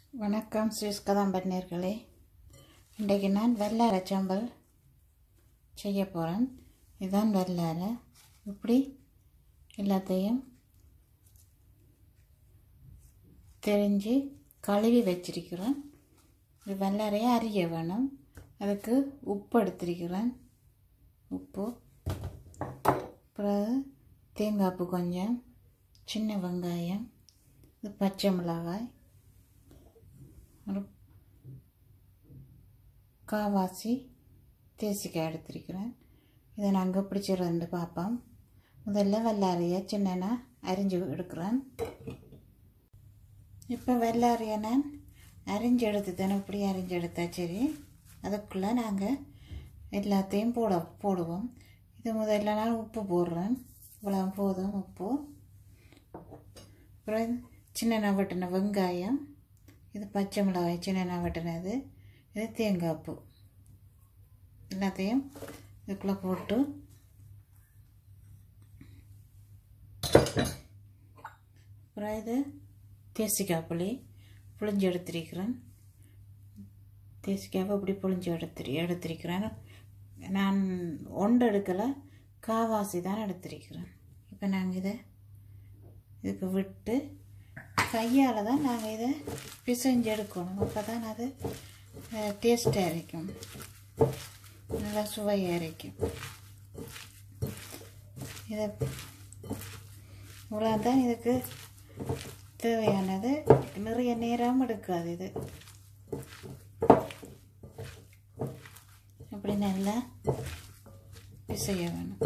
வணக்கம் ஸ்ரீஸ் கதாம்பட்டினர்களே இன்றைக்கு நான் வெள்ளாரை சாம்பல் செய்ய போகிறேன் இதுதான் வெள்ளாரை இப்படி எல்லாத்தையும் தெரிஞ்சு கழுவி வச்சிருக்கிறேன் இது வெள்ளாரையை அரிய வேணும் அதுக்கு உப்பு எடுத்திருக்கிறேன் உப்பு பிறகு தேங்காய் பூ கொஞ்சம் சின்ன வெங்காயம் இது பச்சை மிளகாய் ஒரு காவாசி தேசிக்காய் எடுத்திருக்கிறேன் இதை நாங்கள் பிடிச்சிருந்து பார்ப்போம் முதல்ல வெள்ளாரியை சின்னனா அரிஞ்சு எடுக்கிறேன் இப்போ வெள்ளாரியை நான் அரிஞ்சு எடுத்துட்டேன் இப்படி அரிஞ்சு எடுத்தா சரி அதுக்குள்ளே நாங்கள் எல்லாத்தையும் போட போடுவோம் இது முதல்ல நான் உப்பு போடுறேன் இவ்வளோ போதும் உப்பு அப்புறம் சின்ன வெட்டின வெங்காயம் இது பச்சை மிளகாய் சின்ன வெட்டினது இது தேங்காய் பூ எல்லாத்தையும் இதுக்குள்ளே போட்டு அப்புறம் இது தேசிக்காய் புளி புளிஞ்சு எடுத்திருக்கிறேன் தேசிக்காவை இப்படி புளிஞ்சு எடுத்து எடுத்திருக்கிறேன் நான் ஒன்று எடுக்கலை காவாசி தான் எடுத்திருக்கிறேன் இப்போ நாங்கள் இதை இதுக்கு விட்டு கையால் தான் நாங்கள் இதை பிசைஞ்சு எடுக்கணும் அப்போ தான் அது டேஸ்ட்டாக இருக்கும் நல்லா சுவையாக இருக்கும் இதை இவ்வளோ தான் இதுக்கு தேவையானது நிறைய நேரம் எடுக்காது இது அப்படி நல்லா பிசைய வேணும்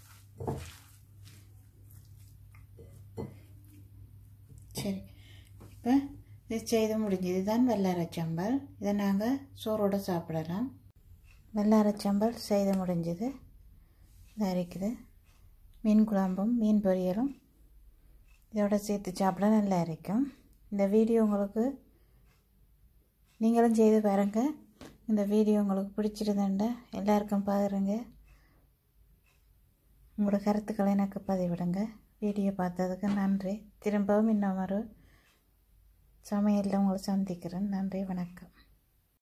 சரி இப்போ இது செய்து முடிஞ்சது தான் வெள்ளாரச்சம்பல் இதை நாங்கள் சோறோடு சாப்பிடலாம் வெள்ளாரச்சம்பல் செய்து முடிஞ்சது இதாக இருக்குது மீன் குழம்பும் மீன் பொரியலும் இதோட சேர்த்து சாப்பிட நல்லா இருக்கும் இந்த வீடியோ உங்களுக்கு நீங்களும் செய்து பாருங்கள் இந்த வீடியோ உங்களுக்கு பிடிச்சிருந்தேன்டா எல்லாருக்கும் பாருங்க உங்களோட கருத்துக்களை எனக்கு பதிவிடுங்க வீடியோ பார்த்ததுக்கு நன்றி திரும்பவும் இன்னும் ஒரு சமையலில் உங்களை சந்திக்கிறேன் நன்றி வணக்கம்